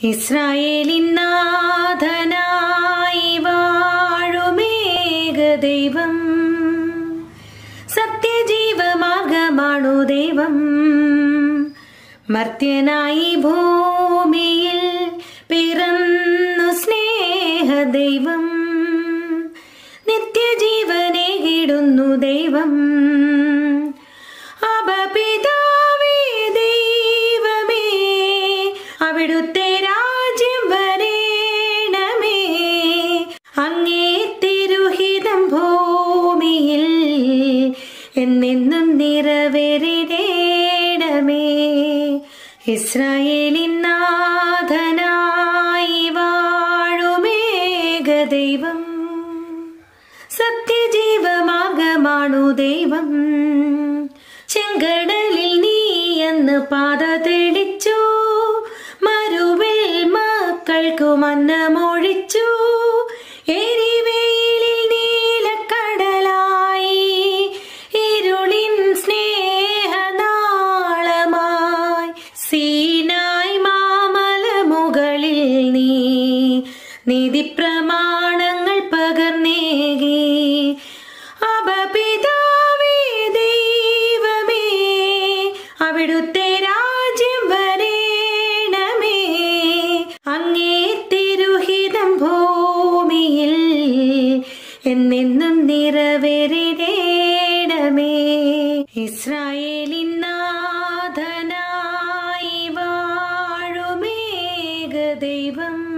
ഇസ്രായേലിൻ നാഥനായി വാഴുമേക ദൈവം സത്യജീവമാർഗമാണു ദൈവം മർത്യനായി ഭൂമിയിൽ പിറന്നു സ്നേഹ ദൈവം നിത്യജീവനെ കിടുന്നു ദൈവം അപപിതാവേ ദൈവമേ അവിടുത്തെ രാജ്യം വരേണമേ അങ്ങേ തിരുഹിതം ഭൂമിയിൽ എന്നെന്നും നിറവേറിടേണമേ ഇസ്രായേലിൻ നാഥനായി വാഴുമേക ദൈവം സത്യജീവമാർഗമാണു ദൈവം ചെങ്കടലിൽ നീ എന്ന് പാത തെളിച്ചു മരുവിൽ മക്കൾക്കു മന്നമൊഴിച്ചു എരിവെയിലിൽ നീലക്കടലായി ഇരുളിൻ സ്നേഹനാളമായി സീനായി മാമല മുകളിൽ നീ നീതിപ്രമാണങ്ങൾ പകർന്നേകി അപപിതാവേ ദൈവമേ അവിടുത്തെ രാജ്യം വരേണമേ അങ്ങേ തിരുഹിതം ഭൂമിയിൽ എന്നെന്നും നിറവേറിടേണമേ ഇസ്രായേലിൻ നാഥനായി വാഴുമേക ദൈവം